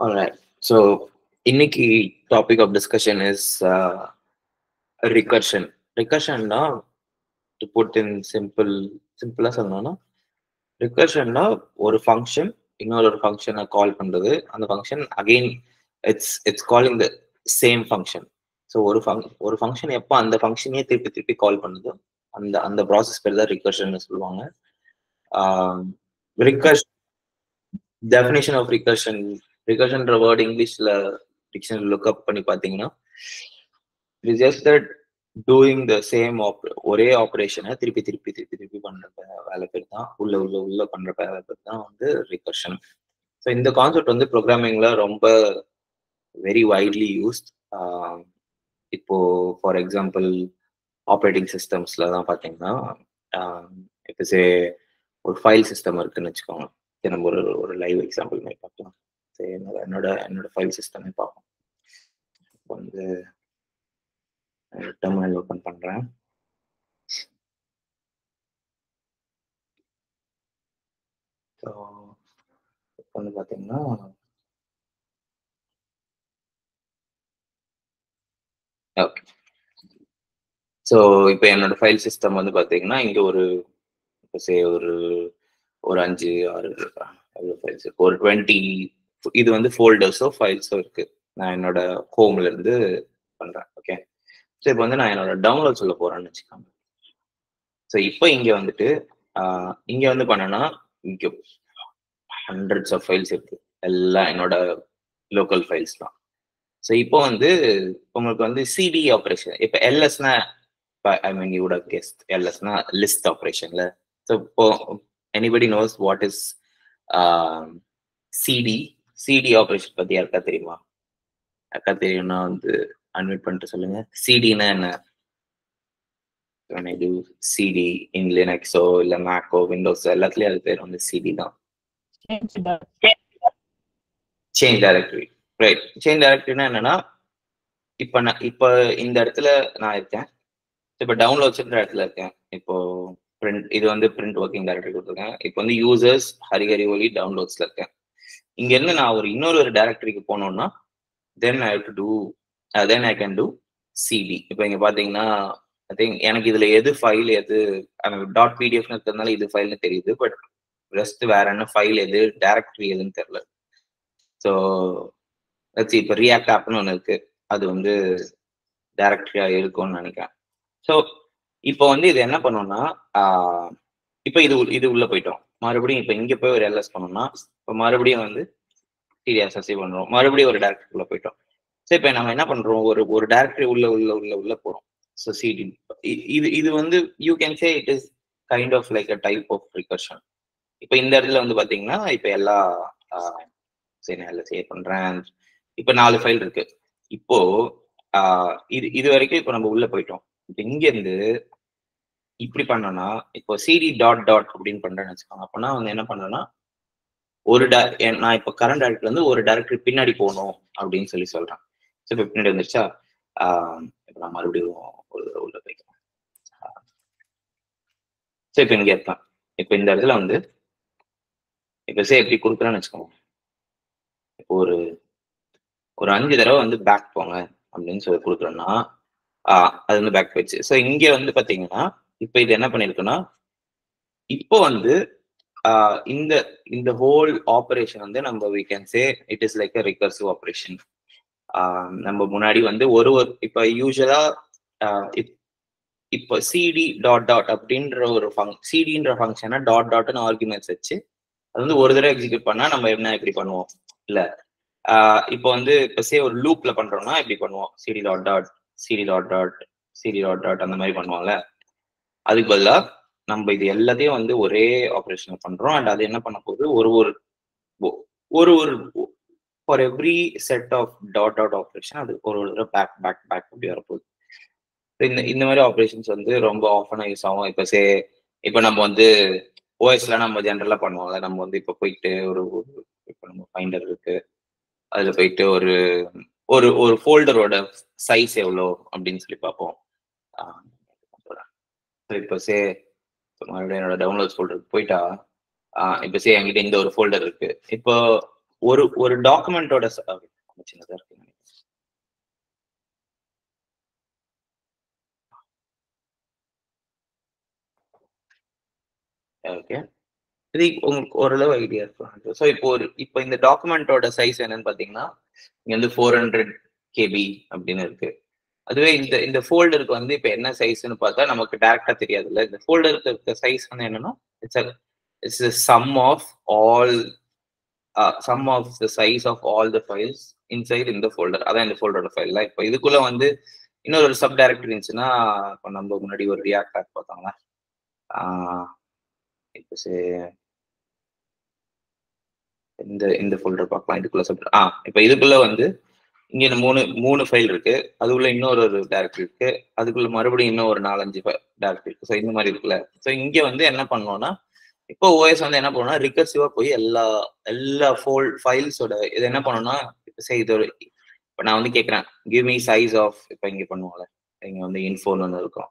Alright. So, இன்னைக்கு topic of discussion is recursion ரிகர்ஷன்னா to put in simple சிம்பிளா சொல்லணும்னா ரிகர்ஷன்னா ஒரு ஃபங்க்ஷன் இன்னொரு ஒரு ஃபங்க்ஷனை கால் பண்றது அந்த function again it's it's calling the same function so ஒரு ஃபங் ஒரு ஃபங்க்ஷன் எப்போ அந்த ஃபங்க்ஷனையே திருப்பி திருப்பி கால் பண்ணுதோ அந்த அந்த ப்ராசஸ் பேர் தான் ரிகர்ஷன் சொல்லுவாங்க ரிகர்ஷன் டெஃபினேஷன் ஆஃப் ரிகர்ஷன் ரிகர்ஷன்ற வேர்ட் இங்கிலீஷ்ல டிக்ஷனரி லுக் அப் பண்ணி பார்த்தீங்கன்னா it just that doing the same ஒரே ஆப்ரேஷனை திருப்பி திருப்பி திருப்பி திருப்பி பண்ற வேலை பேர் தான் உள்ள உள்ள உள்ள பண்ற வேலை பேர் தான் வந்து ரிகர்ஷன் ஸோ இந்த கான்செப்ட் வந்து ப்ரோக்ராமிங்ல ரொம்ப வெரி வைட்லி யூஸ்ட் இப்போ ஃபார் எக்ஸாம்பிள் ஆப்ரேட்டிங் சிஸ்டம்ஸ்ல தான் பார்த்தீங்கன்னா இப்போ சே ஒரு ஃபைல் சிஸ்டம் இருக்குன்னு வச்சுக்கோங்க சரி நம்ம ஒரு ஒரு லைவ் எக்ஸாம்பிள் மாதிரி பார்க்கலாம் சரி என்னோட என்னோட என்னோட ஃபைல் சிஸ்டமே பார்ப்போம் இப்போ வந்து டெர்மினல் ஓப்பன் பண்ணுறேன் ஸோ இப்போ வந்து பார்த்தீங்கன்னா ஓகே ஸோ இப்போ என்னோட ஃபைல் சிஸ்டம் வந்து பார்த்தீங்கன்னா இங்கே ஒரு இப்போ சே ஒரு ஒரு அஞ்சு ஆறு எவ்வளோ ஃபைல்ஸ் இருக்கு ஒரு டுவெண்ட்டி இது வந்து ஃபோல்டர்ஸோ ஃபைல்ஸோ இருக்கு நான் என்னோட ஹோம்ல இருந்து பண்றேன் ஓகே ஸோ இப்போ வந்து நான் என்னோட டவுன்லோட் சொல்ல போறேன்னு வச்சுக்கோங்க ஸோ இப்போ இங்க வந்துட்டு இங்க வந்து பண்ணனா இங்க ஹண்ட்ரட்ஸ் ஆஃப் ஃபைல்ஸ் இருக்கு எல்லாம் என்னோட லோக்கல் ஃபைல்ஸ் தான் ஸோ இப்போ வந்து உங்களுக்கு வந்து சிடி ஆப்ரேஷன் இப்போ எல்எஸ்னா ஐ மீன் யூ கெஸ்ட் எல்எஸ்னா லிஸ்ட் ஆப்ரேஷன்ல ஸோ இப்போ anybody knows what is CD CD operation பத்தி யாருக்கா தெரியுமா அக்கா தெரியும்னா வந்து அன்மிட் பண்ணிட்டு சொல்லுங்க சிடினா என்ன சிடி இன் லினக்ஸோ இல்ல மேக்கோ விண்டோஸ் எல்லாத்துலயும் அது பேர் வந்து சிடி தான் சேஞ்ச் டைரக்டரி ரைட் சேஞ்ச் டைரக்டரினா என்னன்னா இப்ப நான் இப்ப இந்த இடத்துல நான் இருக்கேன் இப்ப டவுன்லோட்ஸ்ன்ற இடத்துல இருக்கேன் இப்போ பிரிண்ட் இது வந்து பிரிண்ட் ஒர்க்கிங் டைரக்டரி கொடுத்துருக்கேன் இப்போ வந்து யூசர்ஸ் ஹரிஹரி ஒலி டவுன்லோட்ஸ்ல இருக்கேன் இங்க இருந்து நான் ஒரு இன்னொரு ஒரு டைரக்டரிக்கு போனோம்னா then I to do then I can do CD இப்போ இங்க பாத்தீங்கன்னா ஐ திங்க் எனக்கு இதுல எது ஃபைல் எது டாட் பிடிஎஃப்னு இருக்கிறதுனால இது ஃபைல்னு தெரியுது பட் ரெஸ்ட் வேற என்ன ஃபைல் எது டைரக்டரி எதுன்னு தெரியல ஸோ இப்போ ரியாக்ட் ஆப்னு ஒன்று இருக்கு அது வந்து டைரக்டரியா இருக்கும்னு நினைக்கிறேன் ஸோ இப்போ வந்து இது என்ன பண்ணோம்னா இப்போ இது இது உள்ள போயிட்டோம் மறுபடியும் இப்போ இங்க போய் ஒரு எல்எஸ் பண்ணோம்னா இப்போ மறுபடியும் வந்து டிடிஎஸ்எஸ்சி பண்றோம் மறுபடியும் ஒரு டேரக்டரி உள்ள போயிட்டோம் ஸோ இப்போ நம்ம என்ன பண்றோம் ஒரு ஒரு டேரக்டரி உள்ள உள்ள உள்ள உள்ள போறோம் ஸோ சிடி இது இது வந்து you can say it is kind of like a type of recursion இப்போ இந்த இடத்துல வந்து பாத்தீங்கன்னா இப்போ எல்லா சரி நான் எல்லாம் சேவ் பண்றேன் இப்போ நாலு ஃபைல் இருக்கு இப்போ இது இது வரைக்கும் இப்போ நம்ம உள்ள போயிட்டோம் இப்போ இங்க இருந்து இப்படி பண்ணோம்னா இப்போ சிடி டாட் டாட் அப்படின்னு பண்றேன்னு வச்சுக்கோங்க அப்போனா வந்து என்ன பண்றேன்னா ஒரு நான் இப்போ கரண்ட் டேரக்டர் வந்து ஒரு டேரக்டரி பின்னாடி போகணும் அப்படின்னு சொல்லி சொல்றேன் ஸோ இப்போ பின்னாடி வந்துருச்சா இப்போ நான் மறுபடியும் ஒரு உள்ள போய்க்கிறேன் ஸோ இப்போ இங்கே இருப்பேன் இப்போ இந்த இடத்துல வந்து இப்போ சே எப்படி கொடுக்குறேன்னு வச்சுக்கோங்க இப்போ ஒரு ஒரு அஞ்சு தடவை வந்து பேக் போங்க அப்படின்னு சொல்லி கொடுக்குறேன்னா அது வந்து பேக் போயிடுச்சு ஸோ இங்க வந்து பாத்தீங்கன்னா இப்போ இது என்ன பண்ணிருக்குன்னா இப்போ வந்து இந்த இந்த ஹோல் ஆப்ரேஷன் வந்து நம்ம we can say it is like a recursive operation நம்ம முன்னாடி வந்து ஒரு ஒரு இப்போ யூஸ்வலா இப்போ சிடி டாட் டாட் அப்படின்ற ஒரு ஃபங் சிடின்ற ஃபங்க்ஷனை டாட் டாட்னு ஆர்குமெண்ட்ஸ் வச்சு அது வந்து ஒரு தடவை எக்ஸிக்யூட் பண்ணா நம்ம என்ன இப்படி பண்ணுவோம் இல்ல இப்போ வந்து இப்போ சே ஒரு லூப்ல பண்றோம்னா இப்படி பண்ணுவோம் CD dot dot CD dot dot CD dot dot அந்த மாதிரி பண்ணுவோம்ல அதுக்கு பதிலாக நம்ம இது எல்லாத்தையும் வந்து ஒரே ஆப்ரேஷன் பண்றோம் அண்ட் அது என்ன பண்ண போகுது ஒரு ஒரு ஒரு ஒரு for every set of dot dot operation அது ஒரு ஒரு பேக் பேக் பேக் அப்படி வரப்போகுது இந்த இந்த மாதிரி ஆப்ரேஷன்ஸ் வந்து ரொம்ப ஆஃபனாக யூஸ் ஆகும் இப்போ சே இப்போ நம்ம வந்து ஓஎஸ்ல நம்ம ஜென்ரலா பண்ணுவோம்ல நம்ம வந்து இப்போ போயிட்டு ஒரு இப்போ நம்ம ஃபைண்டர் இருக்கு அதுல போயிட்டு ஒரு ஒரு ஒரு ஃபோல்டரோட சைஸ் எவ்வளோ அப்படின்னு சொல்லி பார்ப்போம் இப்போ சே மறுபடியும் என்னோட டவுன்லோட் ஃபோல்டருக்கு போயிட்டா இப்போ சே என்கிட்ட இந்த ஒரு ஃபோல்டர் இருக்கு இப்போ ஒரு ஒரு டாக்குமெண்டோட சின்னதா இருக்கு ஓகே இது உங்களுக்கு ஓரளவு ஐடியா இருக்கும் ஸோ இப்போ ஒரு இப்போ இந்த டாக்குமெண்டோட சைஸ் என்னன்னு பார்த்தீங்கன்னா இங்க வந்து ஃபோர் ஹண்ட்ரட் கேபி அப்படின்னு இருக்கு அதுவே இந்த இந்த ஃபோல்டருக்கு வந்து இப்போ என்ன சைஸ்னு பார்த்தா நமக்கு டேரக்டா தெரியாதுல்ல இந்த ஃபோல்டருக்கு இருக்க சைஸ் வந்து என்னன்னா it's it's sum of all sum of the size of all the files inside இந்த ஃபோல்டர் அதான் இந்த ஃபோல்டரோட ஃபைல் இப்போ இதுக்குள்ள வந்து இன்னொரு ஒரு சப் டைரக்டரி இருந்துச்சுன்னா இப்போ நம்ம முன்னாடி ஒரு ரியாக்ட் ஆப் பார்த்தாங்களா இப்போ இந்த இந்த ஃபோல்டர் பார்க்கலாம் இதுக்குள்ள சப் ஆ இப்போ இதுக்குள்ள வந்து இங்க மூணு மூணு ஃபைல் இருக்கு அதுக்குள்ள இன்னொரு ஒரு டேரக்டரி இருக்கு அதுக்குள்ள மறுபடியும் இன்னும் ஒரு நாலஞ்சு டேரக்டரி இருக்கு ஸோ இந்த மாதிரி இருக்குல்ல ஸோ இங்க வந்து என்ன பண்ணோம்னா இப்போ ஓஎஸ் வந்து என்ன பண்ணணும்னா ரிகர்சிவா போய் எல்லா எல்லா ஃபோல் ஃபைல்ஸோட இது என்ன பண்ணணும்னா இப்போ சரி இது ஒரு இப்போ நான் வந்து கேட்குறேன் கிவ் மீ சைஸ் ஆஃப் இப்போ இங்கே பண்ணுவோம்ல இங்கே வந்து இன்ஃபோன் ஒன்று இருக்கும்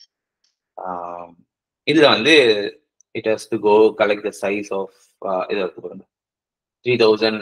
இதுல வந்து it has to go collect the size of இது இருக்கு three thousand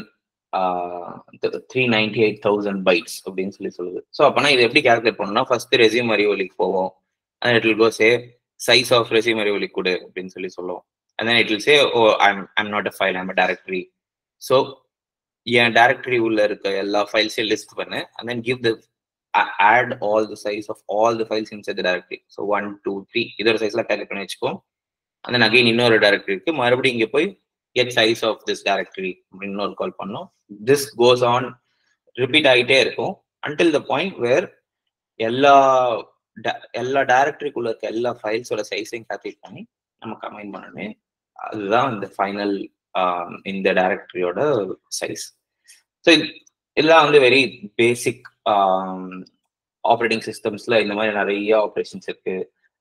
three ninety eight thousand bytes அப்படின்னு சொல்லி சொல்லுது ஸோ அப்போனா இது எப்படி கேல்குலேட் பண்ணணும்னா ஃபர்ஸ்ட் ரெசியூம் அறிவொலிக்கு போவோம் and it will go say size of resume Arivoli கொடு அப்படின்னு சொல்லி சொல்லுவோம் and then it will say oh I'm I'm not a file I'm a directory so என் டேரக்டரி உள்ள இருக்க எல்லா ஃபைல்ஸையும் லிஸ்ட் பண்ணு and then give the add all the size of all the files inside the directory so one two three இதோட சைஸ்ல calculate பண்ணி வச்சுக்கோ அண்ட் தென் அகைன் இன்னொரு டேரக்டரி இருக்கு மறுபடியும் இங்கே போய் get size of this directory அப்படின்னு ஒரு கால் பண்ணோம் திஸ் கோஸ் ஆன் ரிப்பீட் ஆகிட்டே இருக்கும் அன்டில் த பாயிண்ட் வேர் எல்லா எல்லா டைரக்டரிக்குள்ள இருக்க எல்லா ஃபைல்ஸோட சைஸையும் கால்குலேட் பண்ணி நம்ம கம்பைன் பண்ணணுமே அதுதான் இந்த ஃபைனல் இந்த டைரக்டரியோட சைஸ் ஸோ இதெல்லாம் வந்து வெரி பேசிக் ஆப்ரேட்டிங் சிஸ்டம்ஸ்ல இந்த மாதிரி நிறைய ஆப்ரேஷன்ஸ் இருக்கு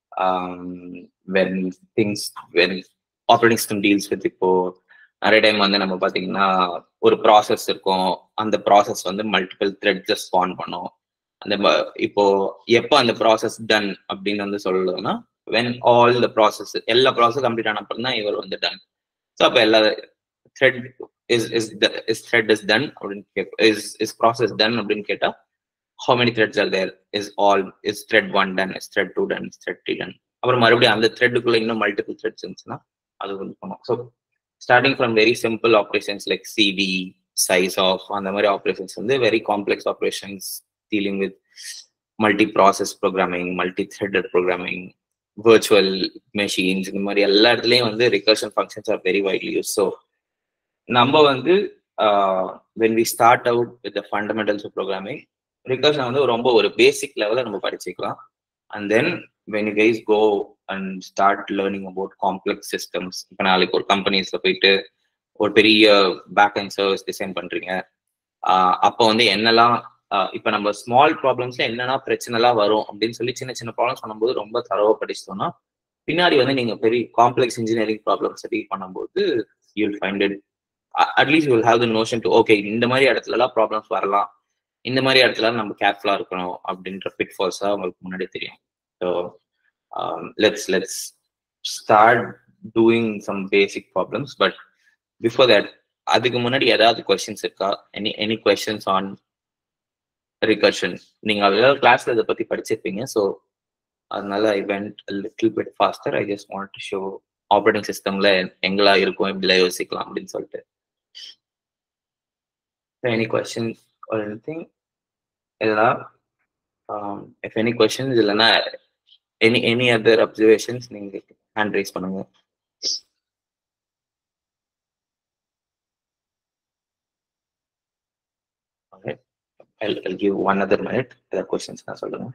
when things when operating system deals with இப்போ நிறைய டைம் வந்து நம்ம பார்த்தீங்கன்னா ஒரு ப்ராசஸ் இருக்கும் அந்த ப்ராசஸ் வந்து மல்டிபிள் த்ரெட்ஸை ஸ்பான் பண்ணும் அந்த இப்போ எப்போ அந்த ப்ராசஸ் டன் அப்படின்னு வந்து சொல்லணும்னா வென் ஆல் த ப்ராசஸ் எல்லா ப்ராசஸ் கம்ப்ளீட் ஆன அப்புறம் தான் இவர் வந்து டன் ஸோ அப்போ எல்லா thread is is is thread is done அப்படின்னு கேட்போம் இஸ் இஸ் ப்ராசஸ் டன் அப்படின்னு கேட்டால் how many threads are there is all is thread one done is thread two done is thread three done அப்புறம் மறுபடியும் அந்த த்ரெட்டுக்குள்ள இன்னும் மல்டிபிள் த்ரெட்ஸ் இருந்துச்சுன்னா அது வந்து பண்ணும் so starting from very simple operations like CD size of அந்த மாதிரி ஆப்ரேஷன்ஸ் வந்து very complex operations dealing with multi process programming multi threaded programming virtual machines இந்த மாதிரி எல்லா இடத்துலையும் வந்து recursion functions are very widely use so நம்ம வந்து when we start out with the fundamentals of programming recursion வந்து ரொம்ப ஒரு பேசிக் லெவலில் நம்ம படிச்சுக்கலாம் and then when you guys go and start learning about complex systems இப்போ நாளைக்கு ஒரு கம்பெனிஸ்ல போயிட்டு ஒரு பெரிய பேக் அண்ட் சர்வீஸ் டிசைன் பண்றீங்க அப்போ வந்து என்னெல்லாம் இப்போ நம்ம ஸ்மால் ப்ராப்ளம்ஸ்ல என்னென்ன பிரச்சனைலாம் வரும் அப்படின்னு சொல்லி சின்ன சின்ன ப்ராப்ளம்ஸ் பண்ணும்போது ரொம்ப தரவா படிச்சிட்டோம்னா பின்னாடி வந்து நீங்க பெரிய காம்ப்ளெக்ஸ் இன்ஜினியரிங் ப்ராப்ளம்ஸ் டீல் பண்ணும்போது you'll find it at least you'll have the notion to okay இந்த மாதிரி இடத்துலலாம் ப்ராப்ளம்ஸ் வரலாம் இந்த மாதிரி இடத்துல நம்ம கேர்ஃபுல்லா இருக்கணும் அப்படின்ற பிட் ஃபால்ஸா உங்களுக்கு முன்னாடி தெரியும் so let's let's start doing some basic problems but before that அதுக்கு முன்னாடி ஏதாவது கொஸ்டின்ஸ் இருக்கா any any questions on recursion நீங்க அதெல்லாம் கிளாஸ்ல இதை பத்தி படிச்சிருப்பீங்க ஸோ அதனால I went little bit faster I just want to show operating சிஸ்டம்ல எங்களா இருக்கும் இப்படிலாம் யோசிக்கலாம் அப்படின்னு சொல்லிட்டு any questions are any thing இதெல்லாம் இஃப் எனி கொஸ்டின்ஸ் இல்லைன்னா எனி எனி அதர் அப்சர்வேஷன்ஸ் நீங்க ஹேண்ட் ரைஸ் பண்ணுங்க Okay. I'll, I'll give one other minute. Other questions நான் சொல்லுங்க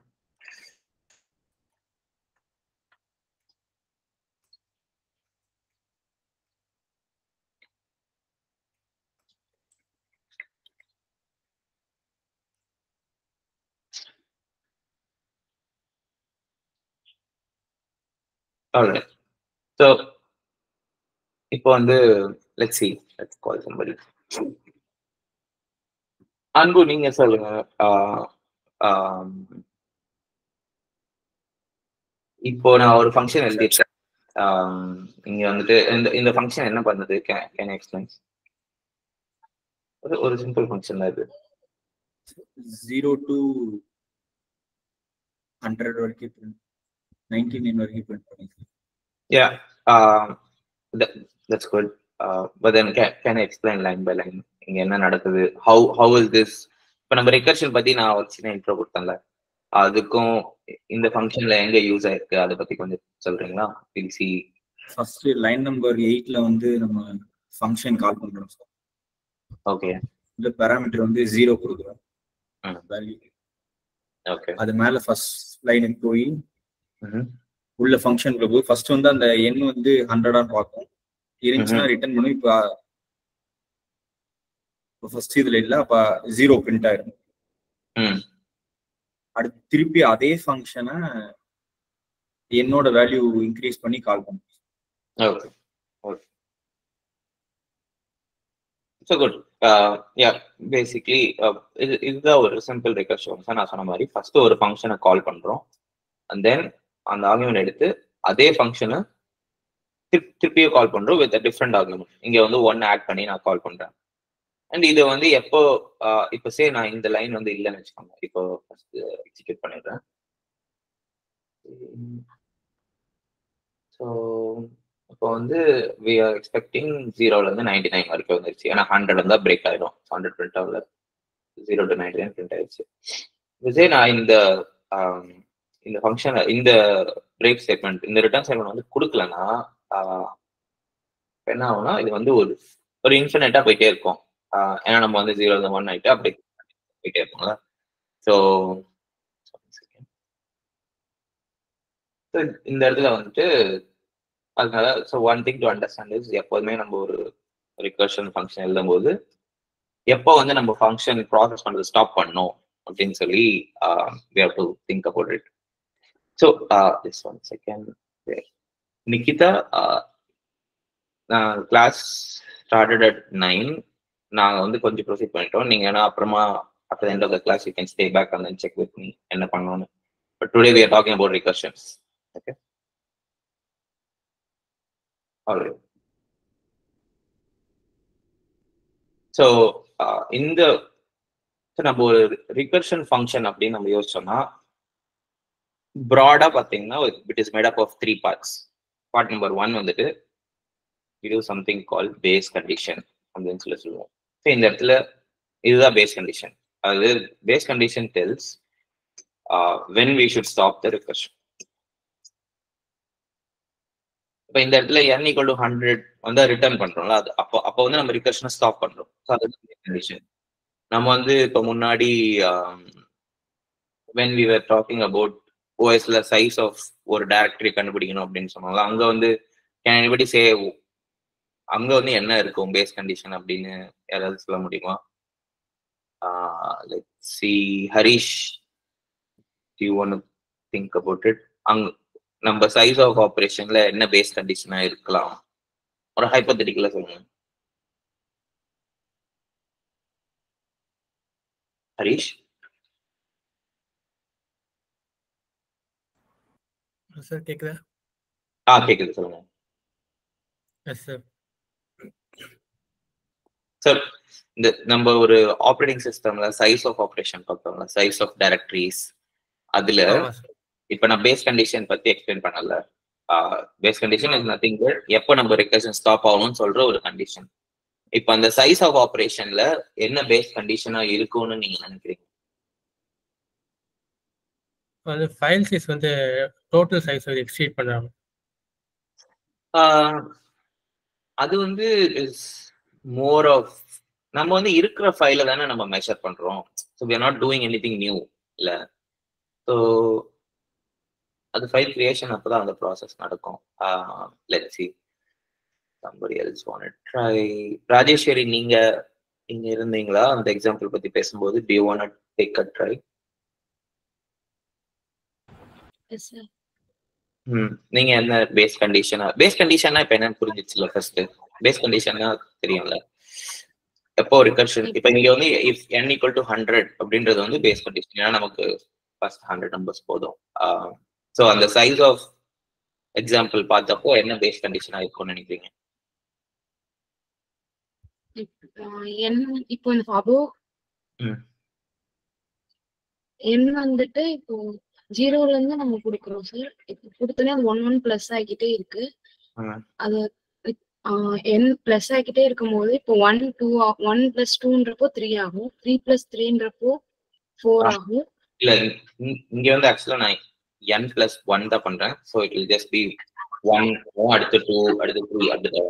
Alright. So இப்போ வந்து let's see let's call somebody அன்பு நீங்க சொல்லுங்க இப்போ நான் ஒரு ஃபங்க்ஷன் எழுதிட்டேன் இங்க வந்துட்டு இந்த இந்த ஃபங்க்ஷன் என்ன பண்ணுது கேன் எக்ஸ்பிளைன் ஒரு ஒரு சிம்பிள் ஃபங்க்ஷன் தான் இது ஜீரோ டு ஹண்ட்ரட் வரைக்கும் பிரிண்ட் நைன்டி நைன் வரைக்கும் பிரிண்ட் பண்ணிக்கலாம் yeah that's good but then can explain line by line இங்க என்ன நடக்குது ஹவு ஹவு இஸ் திஸ் இப்போ நம்ம ரெக்கர்ஷன் பத்தி நான் ஒரு சின்ன இன்ட்ரோ கொடுத்தேன்ல அதுக்கும் இந்த ஃபங்க்ஷன்ல எங்க யூஸ் ஆயிருக்கு அதை பத்தி கொஞ்சம் சொல்றீங்களா பிசி ஃபர்ஸ்ட் லைன் நம்பர் எயிட்ல வந்து நம்ம ஃபங்க்ஷன் கால் பண்றோம் சார் ஓகே இந்த பேராமீட்டர் வந்து ஜீரோ கொடுக்குறோம் ம். வேல்யூ ஓகே அது மேல ஃபர்ஸ்ட் லைனுக்கு போய் உள்ள ஃபங்க்ஷனுக்குள்ள போய் ஃபர்ஸ்ட் வந்து அந்த எண் வந்து ஹண்ட்ரடா பார்க்கும் இருந்துச்சுன்னா ரிட்டர்ன் பண்ணும் இப்போ இப்போ ஃபர்ஸ்ட் இதுல இல்ல அப்ப ஜீரோ பிரிண்ட் ஆயிரும் ம் அடுத்து திருப்பி அதே ஃபங்க்ஷனை என்னோட வேல்யூ இன்க்ரீஸ் பண்ணி கால் பண்ணும் okay okay so good yeah basically இது இதுதான் ஒரு சிம்பிள் ரெக்கர்ஷன் ஃபங்க்ஷன் நான் சொன்ன மாதிரி ஃபர்ஸ்ட் ஒரு ஃபங்க்ஷனை கால் பண்றோம் அண்ட் தென் அந்த ஆர்குமெண்ட் எடுத்து அதே ஃபங்க்ஷனை திருப்பியும் கால் பண்றோம் வித் டிஃப்ரெண்ட் ஆர்குமெண்ட் இங்க வந்து ஒன் ஆட் பண்ணி நான் கால் பண்றேன் அண்ட் இது வந்து எப்போ uh, இப்போ சே நான் இந்த லைன் வந்து இல்லைன்னு வச்சுக்கோங்க இப்போ ஃபர்ஸ்ட் எக்ஸிக்யூட் பண்ணிடுறேன் ஸோ இப்போ வந்து வி ஆர் எக்ஸ்பெக்டிங் ஜீரோல இருந்து நைன்டி நைன் வரைக்கும் வந்துருச்சு ஏன்னா ஹண்ட்ரட் இருந்தால் பிரேக் ஆயிடும் ஹண்ட்ரட் பிரிண்ட் ஆகல zero to ninety nine print ஆயிடுச்சு விஜய் நான் இந்த ஆம், இந்த ஃபங்க்ஷன் இந்த பிரேக் ஸ்டேட்மெண்ட் இந்த ரிட்டர்ன் ஸ்டேட்மெண்ட் வந்து கொடுக்கலன்னா ஆஹ், என்ன ஆகும்னா இது வந்து ஒரு ஒரு இன்ஃபினிட்டா போயிட்டே இருக்கும் ஆஹ், ஏன்னா நம்ம வந்து ஜீரோ இருந்து ஒன் ஆயிட்டு அப்படி போயிட்டே இருப்போம்ல ஸோ இந்த இடத்துல வந்துட்டு அதனால so one thing to understand is எப்போதுமே நம்ம ஒரு ரிகர்ஷன் ஃபங்க்ஷன் எழுதும்போது எப்போ வந்து நம்ம ஃபங்க்ஷன் ப்ராசஸ் பண்றது ஸ்டாப் பண்ணணும் அப்படின்னு சொல்லி we have to think about it so this one second Nikitha class started at nine நாங்கள் வந்து கொஞ்சம் ப்ரொசீட் பண்ணிட்டோம் நீங்கள் ஏன்னா அப்புறமா after the end of the class you can stay back and then check with me என்ன பண்ணணும்னு but today we are talking about recursions okay all right so uh, இந்த so நம்ம ஒரு ரிகர்ஷன் ஃபங்க்ஷன் அப்படின்னு நம்ம யோசிச்சோம்னா ப்ராடா பார்த்தீங்கன்னா it is made up of three parts part number one வந்துட்டு இது சம்திங் கால் பேஸ் கண்டிஷன் அப்படின்னு சொல்லி சொல்லுவோம் ஸோ இந்த இடத்துல இதுதான் பேஸ் கண்டிஷன் அதாவது base condition tells when we should stop the recursion இப்போ இந்த இடத்துல n ஈக்குவல் டு ஹண்ட்ரட் வந்து ரிட்டர்ன் பண்றோம்ல அது அப்போ அப்போ வந்து நம்ம ரிகர்ஷனை ஸ்டாப் பண்றோம் ஸோ அது கண்டிஷன் நம்ம வந்து இப்போ முன்னாடி when we were talking about ஓஎஸ்ல சைஸ் ஆஃப் ஒரு டைரக்டரி கண்டுபிடிக்கணும் அப்படின்னு சொன்னாங்க அங்க வந்து கேன் எனிபடி சே அங்க வந்து என்ன இருக்கும் பேஸ் கண்டிஷன் அப்படின்னு யாராவது சொல்ல முடியுமா like see Harish you one think about it அங் நம்ம சைஸ் ஆஃப் ஆப்ரேஷன்ல என்ன பேஸ் கண்டிஷனா இருக்கலாம் ஒரு ஹைப்போதெட்டிக்கலா சொல்லுங்க ஹரிஷ் சார் கேக்குதா ஆ கேக்குது சொல்லுங்க எஸ் சார் சார் இந்த நம்ம ஒரு ஆப்ரேட்டிங் சிஸ்டம்ல சைஸ் ஆஃப் ஆப்ரேஷன் பார்த்தோம்ல சைஸ் ஆஃப் டைரக்டரிஸ் அதுல ஆமா சார் இப்ப நான் பேஸ் கண்டிஷன் பத்தி எக்ஸ்பிளைன் பண்ணல பேஸ் கண்டிஷன் இஸ் நத்திங் எப்போ நம்ம ரெக்கர்ஷன் ஸ்டாப் ஆகணும்னு சொல்ற ஒரு கண்டிஷன் இப்ப அந்த சைஸ் ஆஃப் ஆப்ரேஷன்ல என்ன பேஸ் கண்டிஷனா இருக்கும்னு நீங்க நினைக்கிறீங்க வந்து ஃபைல் சைஸ் வந்து டோட்டல் சைஸ் வந்து எக்ஸீட் பண்றாங்க ஆஹ் அது வந்து இஸ் மோர் ஆஃப் நம்ம வந்து இருக்கிற ஃபைல தானே நம்ம மெஷர் பண்றோம் so we are not doing any thing new இல்ல ஸோ அது ஃபைல் கிரியேஷன் அப்பதான் அந்த ப்ராசஸ் நடக்கும் let see somebody else want to try Rajeswari நீங்க நீங்க இருந்தீங்களா அந்த எக்ஸாம்பிள் பத்தி பேசும்போது do you want to take a try Yes, sir. ம் நீங்க என்ன பேஸ் கண்டிஷனா பேஸ் கண்டிஷனா இப்ப என்னன்னு புரிஞ்சிச்சுல ஃபர்ஸ்ட் பேஸ் கண்டிஷன்னா தெரியும்ல எப்போ ரிகர்ஷன் இப்ப இங்க வந்து if n equal to hundred அப்படின்றது வந்து பேஸ் கண்டிஷன் ஏன்னா நமக்கு ஃபர்ஸ்ட் ஹண்ட்ரட் நம்பர்ஸ் போதும் ஸோ அந்த சைஸ் ஆஃப் எக்ஸாம்பிள் பார்த்தப்போ என்ன பேஸ் கண்டிஷனா இருக்கும்னு நினைக்கிறீங்க என் இப்போ இந்த அபோவ் ம். என் வந்துட்டு இப்போ ஜீரோல இருந்து நம்ம கொடுக்குறோம் சார் இப்போ கொடுத்தோன்னே அது ஒன் ஒன் பிளஸ் ஆகிக்கிட்டே இருக்கு ம். அது என் பிளஸ் ஆகிக்கிட்டே இருக்கும்போது இப்போ ஒன் டூ ஒன் பிளஸ் டூன்றப்போ த்ரீ ஆகும் த்ரீ பிளஸ் த்ரீன்றப்போ ஃபோர் ஆ. ஆகும் இல்ல இங்க- இங்க வந்து ஆக்சுவலா நான் என் பிளஸ் ஒன் தான் பண்றேன் so it will just be one அடுத்து டூ அடுத்து த்ரீ அடுத்து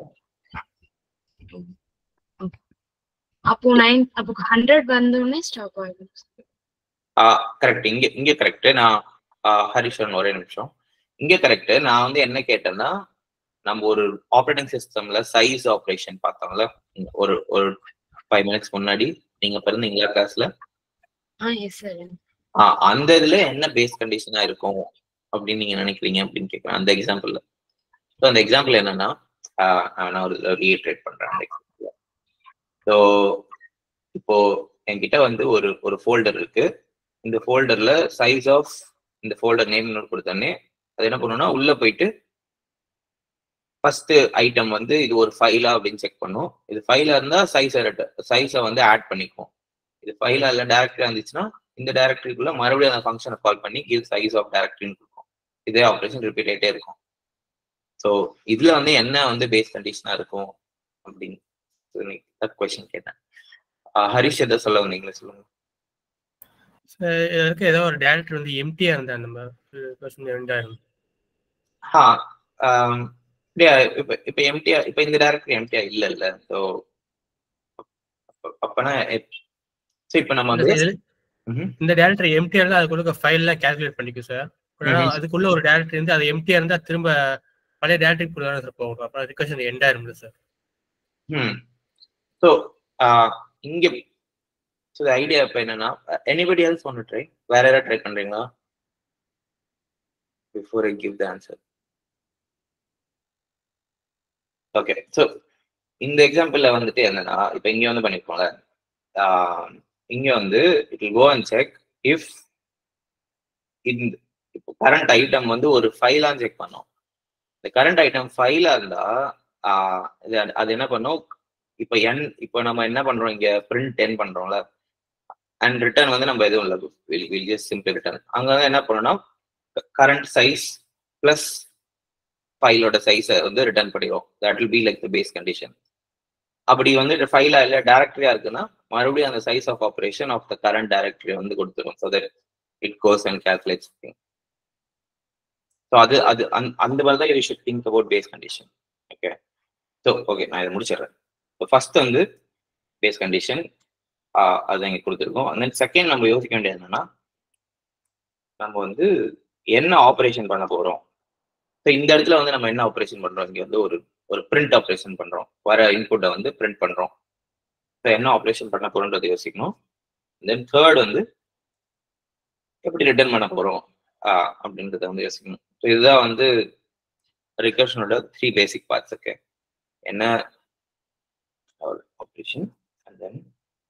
அப்போ நைன் அப்போ ஹண்ட்ரட் வந்தோடனே ஸ்டாப் ஆயிடும் கரெக்ட் இங்க இங்க கரெக்ட் நான் ஹரிஷன் ஒரே நிமிஷம் இங்க கரெக்ட் நான் வந்து என்ன கேட்டேன்னா நம்ம ஒரு ஆப்ரேட்டிங் சிஸ்டம்ல சைஸ் ஆப்ரேஷன் பார்த்தோம்ல ஒரு ஒரு ஃபைவ் மினிட்ஸ் முன்னாடி நீங்க பிறந்தீங்களா கிளாஸ்ல ஆ எஸ் சார் அந்த இதுல என்ன பேஸ் கண்டிஷனா இருக்கும் அப்படின்னு நீங்க நினைக்கிறீங்க அப்படின்னு கேட்குறேன் அந்த எக்ஸாம்பிள்ல ஸோ அந்த எக்ஸாம்பிள் என்னன்னா ஆஹ் நான் ஒரு ரீட்ரேட் பண்றேன் அந்த எக்ஸாம்பிள் ஸோ இப்போ என்கிட்ட வந்து ஒரு ஒரு ஃபோல்டர் இருக்கு இந்த ஃபோல்டர்ல சைஸ் ஆஃப் இந்த ஃபோல்டர் நேம் கொடுத்தோன்னே அது என்ன பண்ணுன்னா உள்ள போயிட்டு ஃபர்ஸ்ட் ஐட்டம் வந்து இது ஒரு ஃபைலா அப்படின்னு செக் பண்ணும் இது ஃபைலா இருந்தா சைஸை சைஸை வந்து ஆட் பண்ணிக்கும் இது ஃபைலா இல்ல டேரக்டரா இருந்துச்சுன்னா இந்த டைரக்டரிக்குள்ள மறுபடியும் அந்த ஃபங்க்ஷனை கால் பண்ணி கிவ் சைஸ் ஆஃப் டைரக்டரின்னு இருக்கும் இதே ஆப்ரேஷன் ரிப்பீட் ஆயிட்டே இருக்கும் ஸோ இதுல வந்து என்ன வந்து பேஸ் கண்டிஷனா இருக்கும் அப்படின்னு கொஸ்டின் கேட்டேன் ஆஹ் ஹரிஷ் எதை சொல்ல வந்தீங்களா சொல்லுங்க இதுக்கு ஏதோ ஒரு டேரக்டர் வந்து எம்டியா இருந்தா நம்ம கொஸ்டின் ரெண்டாயிரம் ஆ ஆம், இல்லையா இப்ப இப்ப எம்டிஆ இப்ப இந்த டைரக்டரி எம்டிஆ இல்ல இல்ல ஸோ அப்பனா ஸோ இப்ப நம்ம வந்து இதுல ம்ஹும். இந்த டேரக்டர் எம்டிஆர் இருந்தா அதுக்குள்ள ஃபைல்லாம் கால்குலேட் பண்ணிக்கும் சார் ம்ஹும். அதுக்குள்ள ஒரு டேரக்டர் இருந்து அது எம்டிஆர் இருந்தா திரும்ப பழைய டேரக்டரி கூட சார் போகும் அப்புறம் ரிக்வஸ்ட் எண்டாயிரம் சார் ம் ஸோ இங்க ஸோ ஐடியா இப்போ என்னன்னா எனிபடி எல்ஸ் ஒன்று ட்ரை வேற யாராவது ட்ரை பண்றீங்களா before I give the answer okay so இந்த எக்ஸாம்பிள்ல வந்துட்டு என்னன்னா இப்போ இங்க வந்து பண்ணிருக்கோம்ல ஆஹ் இங்க வந்து it will go and check if இந்த இப்போ கரண்ட் ஐட்டம் வந்து ஒரு ஃபைலா செக் பண்ணோம் இந்த கரண்ட் ஐட்டம் ஃபைலா இருந்தா ஆஹ் இது- அது என்ன பண்ணும் இப்போ என் இப்போ நம்ம என்ன பண்றோம் இங்க பிரிண்ட் டென் பண்றோம்ல அண்ட் ரிட்டர்ன் வந்து நம்ம எதுவும் இல்லை will will just simple return அங்க வந்து என்ன பண்ணணும்னா கரண்ட் சைஸ் பிளஸ் ஃபைலோட சைஸை வந்து ரிட்டர்ன் பண்ணிடுவோம் that will be like the base condition அப்படி வந்து ஃபைலா இல்லை டேரக்டரியா இருக்குன்னா மறுபடியும் அந்த size of operation of the current directory வந்து கொடுத்துரும் so that it goes and calculates so அது அது அந்த- அந்த மாதிரி தான் you should think about base condition okay so okay நான் இதை முடிச்சிடுறேன் ஸோ ஃபர்ஸ்ட் வந்து பேஸ் கண்டிஷன் அது இங்கே கொடுத்துருக்கோம் அண்ட் தென் செகண்ட் நம்ம யோசிக்க வேண்டியது என்னன்னா நம்ம வந்து என்ன ஆப்ரேஷன் பண்ண போறோம் ஸோ இந்த இடத்துல வந்து நம்ம என்ன ஆப்ரேஷன் பண்றோம் இங்க வந்து ஒரு ஒரு பிரிண்ட் ஆப்ரேஷன் பண்றோம் வர இன்புட்டை வந்து பிரிண்ட் பண்றோம் ஸோ என்ன ஆப்ரேஷன் பண்ண போறோன்றதை யோசிக்கணும் தென் தேர்ட் வந்து எப்படி ரிட்டர்ன் பண்ண போறோம் ஆஹ் அப்படின்றத வந்து யோசிக்கணும் ஸோ இதுதான் வந்து ரிகர்ஷனோட த்ரீ பேசிக் பார்ட்ஸ் ஓகே என்ன ஆப்ரேஷன் அண்ட் தென்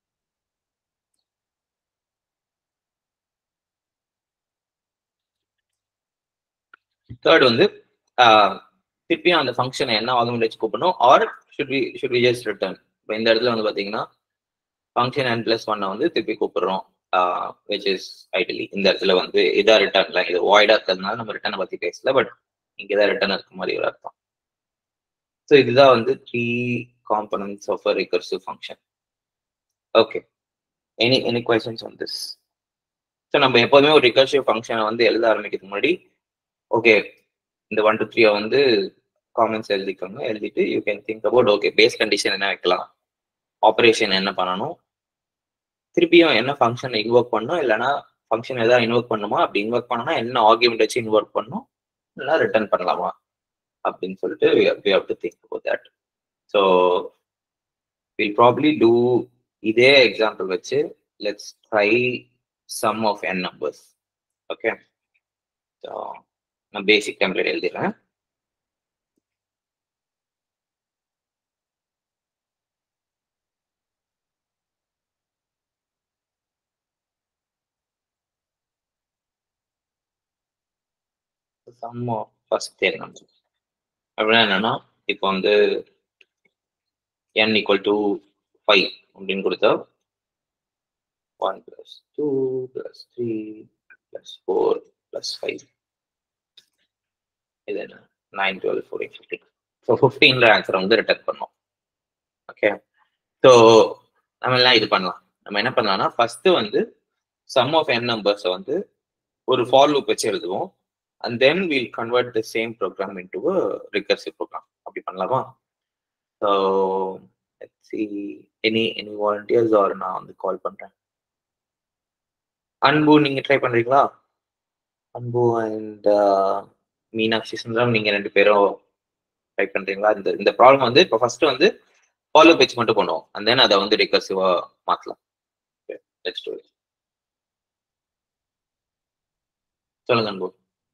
தேர்ட் வந்து ஆஹ், திருப்பியும் அந்த ஃபங்க்ஷனை என்ன ஆகும்னு வச்சு கூப்பிடணும் or should we should we just return இப்போ இந்த இடத்துல வந்து பார்த்தீங்கன்னா ஃபங்க்ஷன் n பிளஸ் ஒன்னை வந்து திருப்பி கூப்பிடுறோம் விச் இஸ் ஐடியலி இந்த இடத்துல வந்து இதா ரிட்டர்ன்ல இது வாய்டா இருக்கிறதுனால நம்ம ரிட்டர்னை பத்தி பேசல பட் இங்க தான் ரிட்டர்ன் இருக்க மாதிரி ஒரு அர்த்தம் ஸோ இதுதான் வந்து three components of a recursive function okay any any questions on this so நம்ம எப்போதுமே ஒரு ரிகர்சிவ் ஃபங்க்ஷனை வந்து எழுத ஆரம்பிக்கிறதுக்கு முன்னாடி ஓகே இந்த ஒன் டூ த்ரீயை வந்து காமெண்ட்ஸ் எழுதிக்கோங்க எழுதிட்டு you can think about okay base condition என்ன வைக்கலாம் ஆப்ரேஷன் என்ன பண்ணணும் திருப்பியும் என்ன ஃபங்க்ஷன் இன்வொர்க் பண்ணணும் இல்லைன்னா ஃபங்க்ஷன் எதாவது இன்வொர்க் பண்ணுமா அப்படி இன்வொர்க் பண்ணனா என்ன ஆர்குமெண்ட் வச்சு இன்வொர்க் பண்ணணும் இல்லைன்னா ரிட்டர்ன் பண்ணலாமா அப்படின்னு சொல்லிட்டு we have to think about that so will probably do இதே எக்ஸாம்பிள் வச்சு let's try sum of n numbers okay so நான் பேசிக் டெம்ப்ளேட் எழுதிடுறேன் sum of first ten numbers அப்படின்னா என்னன்னா இப்போ வந்து n ஈக்குவல் டு ஃபைவ் அப்படின்னு கொடுத்தா one plus two plus three plus four plus five இது என்ன nine twelve fourteen fifteen so ஃபிஃப்டீன்ற ஆன்சரை வந்து ரிட்டர்ன் பண்ணோம் ஓகே ஸோ நம்ம எல்லாம் இது பண்ணலாம் நம்ம என்ன பண்ணலாம்னா ஃபர்ஸ்ட் வந்து சம் ஆஃப் என் நம்பர்ஸை வந்து ஒரு ஃபார் லூப் வச்சு எழுதுவோம் and then will convert the same program into recursive program அப்படி பண்ணலாமா so see any any volunteers or நான் வந்து கால் பண்றேன் அன்பு நீங்க ட்ரை பண்றீங்களா அன்பு அண்ட் மீனாட்சி சுந்தரம் நீங்க ரெண்டு பேரும் ட்ரை பண்றீங்களா இந்த இந்த ப்ராப்ளம் வந்து இப்போ ஃபர்ஸ்ட் வந்து ஃபாலோ பேஜ் மட்டும் பண்ணுவோம் அண்ட் தென் அதை வந்து ரிகர்சிவா மாத்தலாம் நெக்ஸ்ட் சொல்லுங்க அன்பு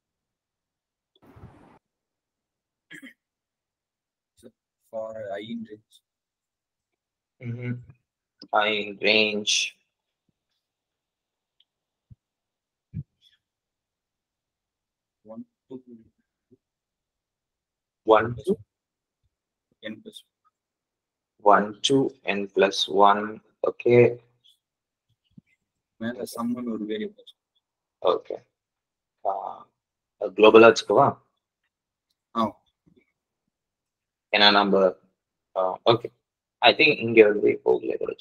for i in range Mm-hmm. I in range. one two One, two, n plus one, two, n plus one. Okay, மேல சம்மன் ஒரு வேரியபிள் okay. Uh, குளோபலா வச்சுக்கவா ஆ ஏன்னா நம்ம ஓகே ஐ திங்க் இங்க வந்து போகல கூட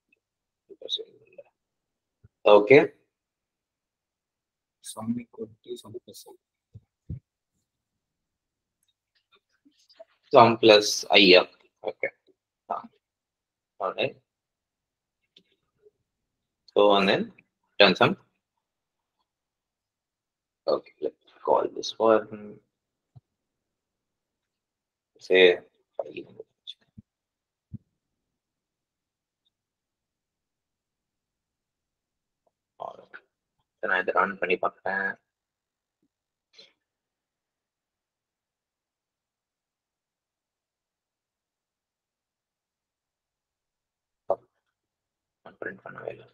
okay sum equal to sum plus i sum plus ஐயா okay alright so and then done some okay let's call this one say file. Alright. நான் இதை ரன் பண்ணி பார்க்குறேன் பிரிண்ட் பண்ணவே இல்லை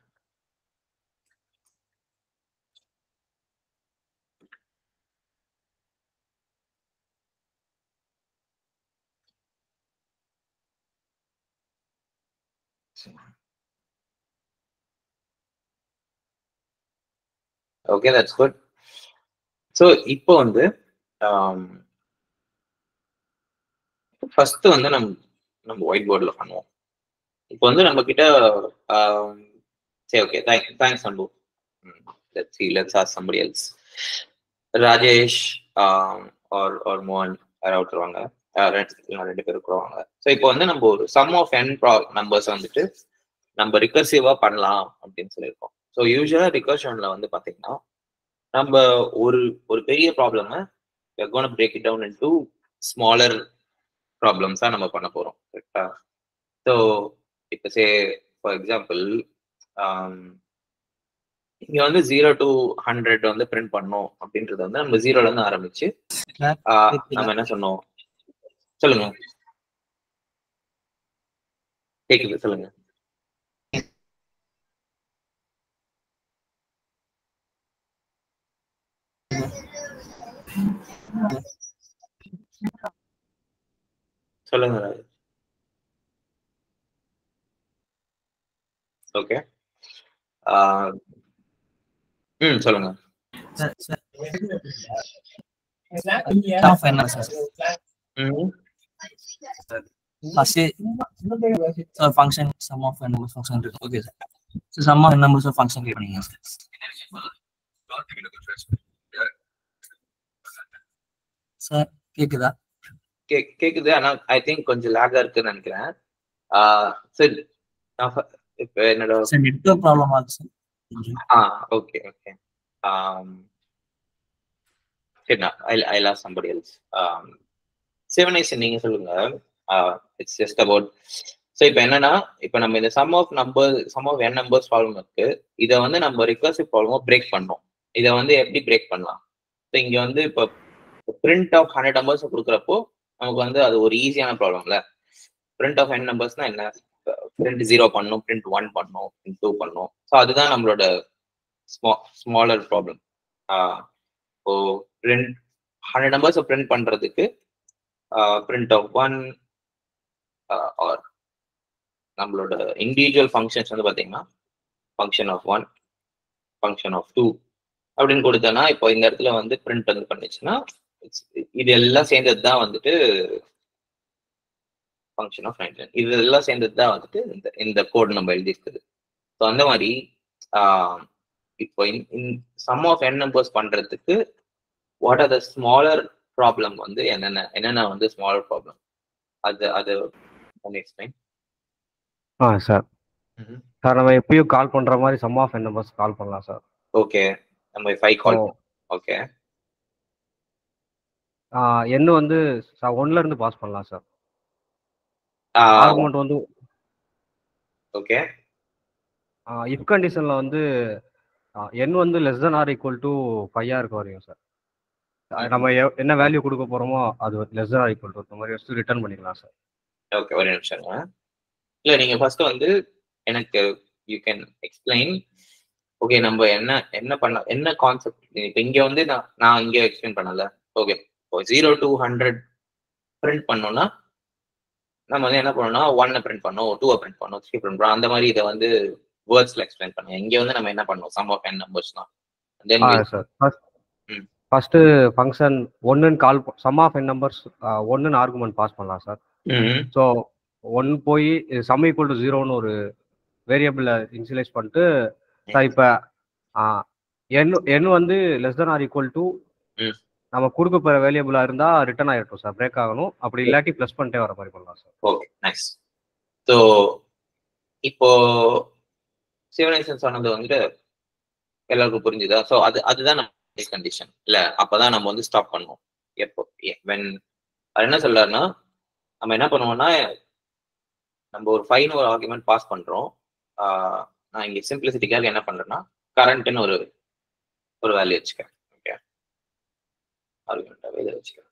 ஓகே தட்ஸ் குட் ஸோ இப்போ வந்து ஃபர்ஸ்ட் வந்து நம்ம நம்ம ஒயிட் போர்டில் பண்ணுவோம் இப்போ வந்து நம்ம கிட்ட ஆம், சரி okay thank thanks Anbu let's see let's ask somebody else Rajesh or or மோகன் யாராவது விட்டுருவாங்க ரெண்டு ரெண்டு பேர் இருக்கிறாங்க ஸோ இப்போ வந்து நம்ம ஒரு சம் ஆஃப் என் ப்ரா நம்பர்ஸ் வந்துட்டு நம்ம ரிகர்சிவா பண்ணலாம் அப்படின்னு சொல்லியிருக்கோம் ஸோ யூஸ்வலா ரிகர்ஷன்ல வந்து பாத்தீங்கன்னா நம்ம ஒரு ஒரு பெரிய ப்ராப்ளமை gonna break it down into smaller ப்ராப்ளம்ஸா நம்ம பண்ண போறோம் கரெக்டா ஸோ இப்போ சே ஃபார் எக்ஸாம்பிள் இங்க வந்து ஜீரோ டு ஹண்ட்ரட் வந்து பிரிண்ட் பண்ணோம் அப்படின்றது வந்து நம்ம ஜீரோல இருந்து ஆரம்பிச்சு ஆஹ், நம்ம என்ன சொன்னோம் சொல்லுங்க கேக்குது சொல்லுங்க சொல்லுங்க ஓகே ம் சொல்லுங்க of n sir. ம் First, so function sum of n numbers function இருக்கு. Okay sir. So sum of n numbers of function create பண்ணீங்க sir. Sir, கேக்குதா? கே- கேக்குது ஆனா ஐ திங்க் கொஞ்சம் லேகா இருக்குன்னு நினைக்கிறேன் ஆஹ் சரி நான் ஃப- இப்ப என்னோட Sir, network problem ஆகுது sir. கொஞ்சம். ஆ ஓகே ஓகே சரி நான் ஐ ஐ லாஸ் சம்படி எல்ஸ் சிவனேசன் நீங்க சொல்லுங்க இட்ஸ் ஜஸ்ட் அபவுட் ஸோ இப்போ என்னன்னா இப்போ நம்ம இந்த sum of number sum of n numbers problem இருக்கு இதை வந்து நம்ம ரிகர்சிவ் ப்ராப்ளமா பிரேக் பண்ணோம் இதை வந்து எப்படி பிரேக் பண்ணலாம் ஸோ இங்க வந்து இப்போ பிரிண்ட் ஆஃப் ஹண்ட்ரட் நம்பர்ஸ் கொடுக்குறப்போ நமக்கு வந்து அது ஒரு ஈஸியான ப்ராப்ளம்ல பிரிண்ட் ஆஃப் என் நம்பர்ஸ்னா என்ன பிரிண்ட் ஜீரோ பண்ணும் பிரிண்ட் ஒன் பண்ணும் பிரிண்ட் டூ பண்ணும் ஸோ அதுதான் நம்மளோட ஸ்மாலர் ப்ராப்ளம் இப்போ பிரிண்ட் ஹண்ட்ரட் நம்பர்ஸ் பிரிண்ட் பண்றதுக்கு பிரிண்ட் ஆஃப் ஒன் ஆர் நம்மளோட இண்டிவிஜுவல் ஃபங்க்ஷன்ஸ் வந்து பாத்தீங்கன்னா function of one function of two அப்படின்னு கொடுத்தோன்னா இப்போ இந்த இடத்துல வந்து பிரிண்ட் வந்து பண்ணுச்சுன்னா it's- இது எல்லாம் சேர்ந்தது தான் வந்துட்டு ஃபங்க்ஷன் ஆஃப் நைன்டீன் இது எல்லாம் சேர்ந்தது தான் வந்துட்டு இந்த இந்த கோட் நம்ம எழுதியிருக்குது ஸோ அந்த மாதிரி ஆஹ், இப்போ சம் ஆஃப் என் நம்பர்ஸ் பண்றதுக்கு what are the smaller problem வந்து என்னென்ன என்னென்ன வந்து ஸ்மாலர் ப்ராப்ளம் அது அது எக்ஸ்பிளைன் ஆ சார் சார் நம்ம எப்பயும் கால் பண்ற மாதிரி sum of n numbers call பண்ணலாம் சார் ஓகே நம்ம ஃபைவ் கால் ஓ. ஓகே எண்ணு வந்து ஒன்ல இருந்து பாஸ் பண்ணலாம் சார் ஆர்குமெண்ட் வந்து ஓகே இஃப் கண்டிஷன்ல வந்து என் வந்து less than or equal to ஃபைவா இருக்க வரையும் சார் நம்ம எ- என்ன வேல்யூ கொடுக்க போறோமோ அது less than or equal to இந்த மாதிரி வச்சு ரிட்டர்ன் பண்ணிக்கலாம் சார் ஓகே ஒரு நிமிஷம் இருங்க. இல்ல நீங்க ஃபர்ஸ்ட் வந்து எனக்கு யூ கேன் எக்ஸ்பிளைன் ஓகே நம்ம என்ன என்ன பண்ண என்ன கான்செப்ட் இப்போ இங்க வந்து நான் நான் இங்க எக்ஸ்பிளைன் பண்ணல ஓகே இப்போ ஜீரோ டு ஹண்ட்ரட் பிரிண்ட் பண்ணோம்னா நம்ம வந்து என்ன பண்ணோம்னா ஒன்னை பிரிண்ட் பண்ணோம் டூவை பிரிண்ட் பண்ணோம் த்ரீ பிரிண்ட் பண்ணோம் அந்த மாதிரி இதை வந்து வேர்ட்ஸ்ல எக்ஸ்பிளைன் பண்ணோம் இங்க வந்து நம்ம என்ன பண்ணோம் சம் ஆஃப் என் நம்பர்ஸ் தான் தென் ஆ சார் ஃபர்ஸ்ட் ம். ஃபர்ஸ்ட் ஃபங்க்ஷன் ஒன்னுன்னு call sum of n numbers ஒன்னுன்னு ஆர்குமெண்ட் பாஸ் பண்ணலாம் சார் ஸோ ஒன் போய் சம் ஈக்குவல் டு ஜீரோன்னு ஒரு வேரியபிள இன்சியலைஸ் பண்ணிட்டு சார் இப்போ என் என் வந்து less than or equal to ம். நம்ம கொடுக்க போகிற வேரியபிளா இருந்தா ரிட்டர்ன் ஆயிரட்டும் சார் பிரேக் ஆகணும் அப்படி இல்லாட்டி ப்ளஸ் பண்ணிட்டே வர மாதிரி பண்ணலாம் சார் ஓகே நைஸ் ஸோ இப்போ சிவனேசன் சொன்னது வந்துட்டு எல்லாருக்கும் புரிஞ்சுதா ஸோ அது அதுதான் நம்ம கண்டிஷன் இல்ல அப்பதான் நம்ம வந்து ஸ்டாப் பண்ணுவோம் எப்போ வென் அது என்ன சொல்றாருன்னா நம்ம என்ன பண்ணுவோம்னா நம்ம ஒரு ஃபைன் ஒரு ஆர்குமெண்ட் பாஸ் பண்றோம் ஆஹ் நான் இங்க சிம்பிளிசிட்டிக்காக என்ன பண்றேன்னா கரண்ட்னு ஒரு ஒரு வேல்யூ வச்சுக்கிறேன் ஓகே ஆர்குமெண்ட்டாகவே இதை வச்சுக்கிறேன்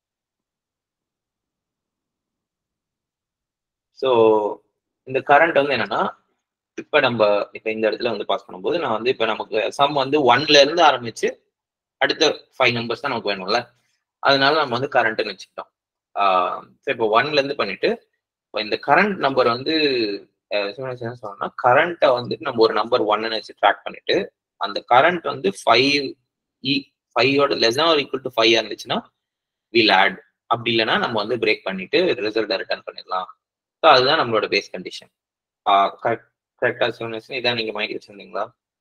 ஸோ இந்த கரண்ட் வந்து என்னன்னா இப்ப நம்ம இப்ப இந்த இடத்துல வந்து பாஸ் பண்ணும்போது நான் வந்து இப்ப நமக்கு சம் வந்து ஒன்ல இருந்து ஆரம்பிச்சு அடுத்த ஃபைவ் நம்பர்ஸ் தான் நமக்கு வேணும்ல அதனால நம்ம வந்து கரண்ட்னு வச்சுக்கிட்டோம் ஸோ இப்போ ஒன்ல இருந்து பண்ணிட்டு இப்போ இந்த கரண்ட் நம்பர் வந்து அஹ் சிவனேஷ் என்ன சொன்னோம்னா கரண்ட்டை வந்துட்டு நம்ம ஒரு நம்பர் ஒன்னு வச்சு ட்ராக் பண்ணிட்டு அந்த கரண்ட் வந்து ஃபைவ் இ ஃபைவோட less or equal to five இருந்துச்சுன்னா வில் ஆட் அப்படி இல்லைன்னா நம்ம வந்து பிரேக் பண்ணிட்டு ரிசல்ட்டை ரிட்டர்ன் பண்ணிடலாம் ஸோ அதுதான் நம்மளோட பேஸ் கண்டிஷன் கரெக்ட் கரெக்டா சிவனேஷன் இதான் நீங்க மைண்ட் வச்சிருந்தீங்களா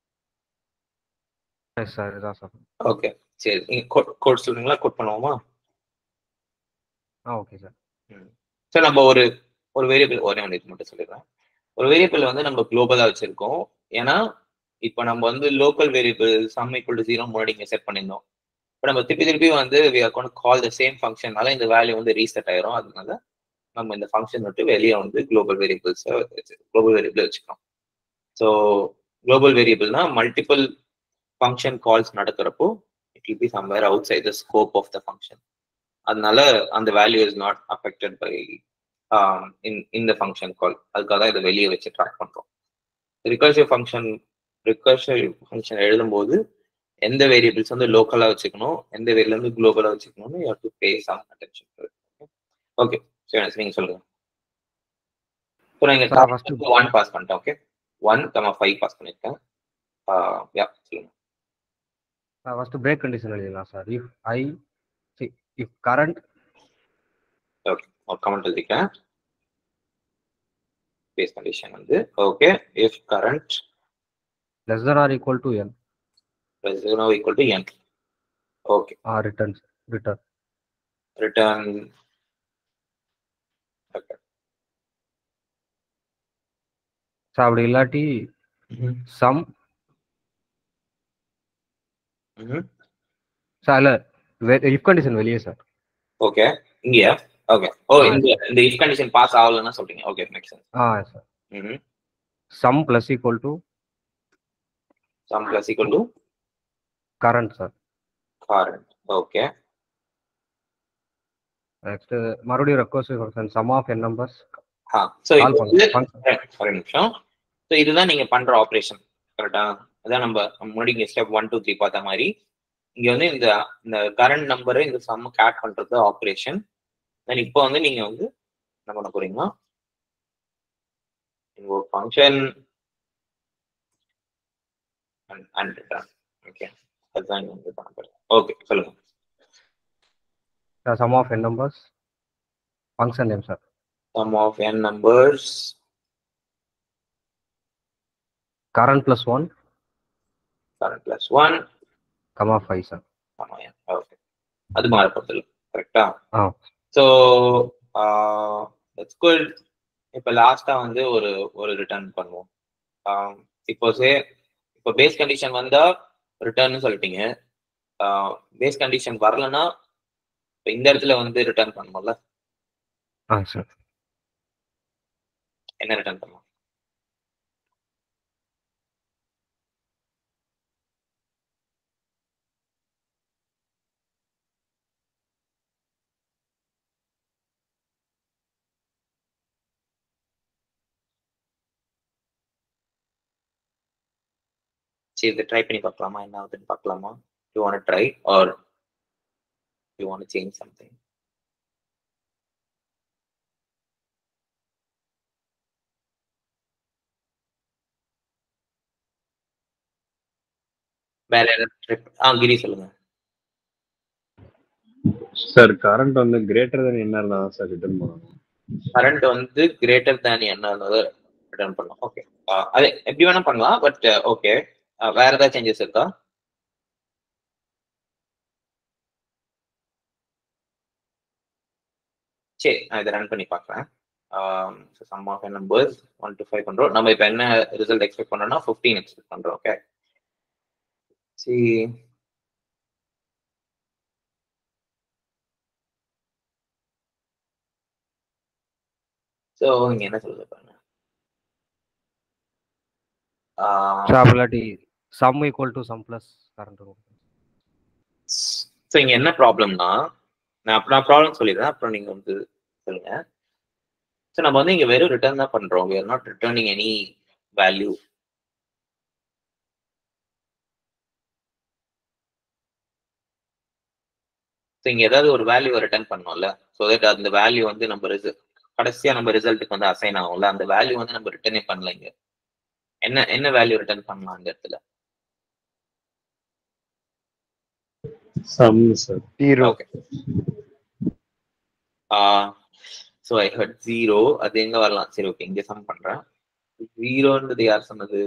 எஸ் சார் இதான் சார் ஓகே சரி நீங்க கோட் சொல்றீங்களா கோட் பண்ணுவோமா ஆ ஓகே சார் ஸோ நம்ம ஒரு ஒரு வேரியபிள் ஒரே ஒன்று இது மட்டும் சொல்லிடுறேன் ஒரு வேரியபிள் வந்து நம்ம குளோபலா வச்சிருக்கோம் ஏன்னா இப்போ நம்ம வந்து local variable sum equal to zero முன்னாடி இங்கே செட் பண்ணியிருந்தோம் இப்போ நம்ம திருப்பி திருப்பி வந்து we are gonna call the same ஃபங்க்ஷனால இந்த வேல்யூ வந்து ரீசெட் ஆயிரும் அதனால நம்ம இந்த ஃபங்க்ஷன் விட்டு வெளியே வந்து குளோபல் வேரியபிள்ஸ் குளோபல் வேரியபிள் வச்சுக்கிறோம் ஸோ குளோபல் வேரியபிள்னா மல்டிபிள் ஃபங்க்ஷன் கால்ஸ் நடக்கிறப்போ it will be somewhere outside the scope of the function அதனால அந்த வேல்யூ is not affected by in இந்த ஃபங்க்ஷன் கால் அதுக்காக தான் இதை வெளியே வச்சு ட்ராக் பண்றோம் ரிகர்சிவ் ஃபங்க்ஷன் ரிகர்சிவ் ஃபங்க்ஷன் எழுதும்போது எந்த வேரியபிள்ஸ் வந்து லோக்கலா வச்சுக்கணும் எந்த வேரியபிள் வந்து குளோபலா வச்சுக்கணும்னு you to pay some attention okay சரி நீங்க சொல்லுங்க ஸோ நான் Sir, first- இங்க ஒன் பாஸ் பண்ணிட்டேன் okay one comma five pass பண்ணிருக்கேன் யா சொல்லுங்க ஃபர்ஸ்ட் பிரேக் கண்டிஷன் எழுதிடலாம் sir if I if current okay ஒரு கமெண்ட் எழுதிக்கிறேன் பேஸ் கண்டிஷன் வந்து okay if current less than or equal to n plus 0 equal to n. Okay, ஆ return return return. Okay. Sir அப்படி இல்லாட்டி sum Mhm. Sir இல்ல if condition வெளியே sir Okay, இங்கயா okay ஓ இந்த இந்த இஃப் கண்டிஷன் பாஸ் ஆகலன்னா சொல்றீங்க ஓகே மேக் சென்ஸ் ஆ சார் ம் sum plus equal to sum plus equal to current sir current okay next மறுபடியும் recursive function sum of n numbers ஆ ஸோ கால் இது பண்ணுங்க ஒரு நிமிஷம் ஸோ இதுதான் நீங்க பண்ற ஆப்ரேஷன் கரெக்டா அதான் நம்ம நம்ம முன்னாடி இங்க ஸ்டெப் ஒன் டூ த்ரீ பார்த்த மாதிரி இங்க வந்து இந்த இந்த கரண்ட் நம்பரை இந்த சம்முக்கு ஆட் பண்றது ஆப்ரேஷன் தென் இப்போ வந்து நீங்க வந்து என்ன பண்ண போறீங்கன்னா invoke function and, and return okay அதுதான் இங்க வந்து பண்ண போறேன் ஓகே சொல்லுங்க sum of n numbers function name sir sum of n numbers current plus 1 current plus 1 comma 5 sir ஆமா ஓகே அது மாறப்போதில்லை கரெக்டா ஆ. ஸோ இட்ஸ் குட் இப்போ லாஸ்டா வந்து ஒரு ஒரு ரிட்டர்ன் பண்ணுவோம் ஆஹ் இப்போ சே இப்போ பேஸ் கண்டிஷன் வந்தா ரிட்டர்ன் சொல்லிட்டீங்க பேஸ் கண்டிஷன் வரலன்னா இப்போ இந்த இடத்துல வந்து ரிட்டர்ன் பண்ணுவோம்ல ஆ சார் என்ன ரிட்டர்ன் பண்ணுவோம் சரி இதை ட்ரை பண்ணி பார்க்கலாமா என்ன ஆகுதுன்னு பார்க்கலாமா you want try or you want change something வேற ஏதாவது ஆ கிரி சொல்லுங்க சார் கரண்ட் வந்து கிரேட்டர் தென் என்ன இருந்தா சார் ரிட்டர்ன் பண்ணணும் கரண்ட் வந்து கிரேட்டர் தேன் என்னன்னு ரிட்டர்ன் பண்ணலாம் ஓகே அது எப்படி வேணா பண்ணலாம் பட் ஓகே வேற ஏதாவது சேஞ்சஸ் இருக்கா சரி நான் இதை ரன் பண்ணி பார்க்குறேன் sum of numbers one to five பண்ணுறோம் நம்ம இப்போ என்ன ரிசல்ட் எக்ஸ்பெக்ட் பண்ணோம்னா ஃபிஃப்டீன் எக்ஸ்பெக்ட் பண்ணுறோம் ஓகே சரி ஸோ இங்கே என்ன சொல்லுது பாருங்க ஆஹ் சார் இல்லாட்டி sum equal to sum plus current so இங்க என்ன ப்ராப்ளம்னா நான் அப்புறம் நான் ப்ராப்ளம் சொல்லிடுறேன் அப்புறம் நீங்க வந்து சொல்லுங்க ஸோ நம்ம வந்து இங்க வெறும் ரிட்டர்ன் தான் பண்றோம் we are not returning any value so இங்க ஏதாவது ஒரு வேல்யூ ரிட்டர்ன் பண்ணோம்ல ஸோ தட் அந்த வேல்யூ வந்து நம்ம ரிசல்ட் கடைசியா நம்ம ரிசல்ட்டுக்கு வந்து அசைன் ஆகும்ல அந்த வேல்யூ வந்து நம்ம ரிட்டர்னே பண்ணல இங்க என்ன என்ன வேல்யூ ரிட்டர்ன் பண்ணலாம் அந்த இடத்துல sum sir zero okay so I heard zero அது எங்க வரலாம் சரி ஓகே இங்க சம் பண்றேன் ஜீரோன்றது யார் சொன்னது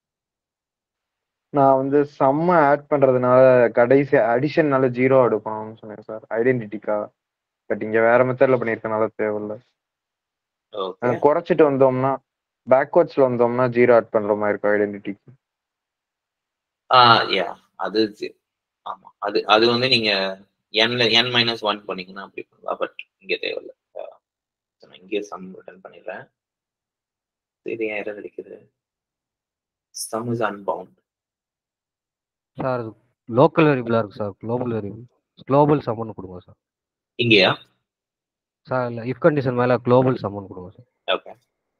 நான் வந்து சம்ம ஆட் பண்றதுனால கடைசி அடிஷன்னால ஜீரோ எடுக்கணும்னு சொன்னேன் சார் ஐடென்டிட்டிக்கா பட் இங்க வேற மெத்தட்ல பண்ணிருக்கனால தேவையில்ல ஓகே அஹ் குறைச்சிட்டு வந்தோம்னா பேக்வர்ட்ஸ்ல வந்தோம்னா ஜீரோ ஆட் பண்ற மாதிரி இருக்கும் ஐடென்டிட்டிக்கு ஆ யா அது ஜி- ஆமா அது அது வந்து நீங்க என்ல என் மைனஸ் ஒன் பண்ணீங்கன்னா அப்படி பண்ணலாம் பட் இங்க தேவையில்ல ஆ, so நான் இங்கே சம் ரிட்டர்ன் பண்ணிடுறேன் இது ஏன் எரர் அடிக்குது sum is unbound sir local வேரியபிளா இருக்கு சார் குளோபல் வேரியபிள் குளோபல் சம்மன் கொடுங்க சார் இங்கேயா சார் இல்லை இஃப் கண்டிஷன் மேல குளோபல் சம்மன் கொடுங்க சார் ஓகே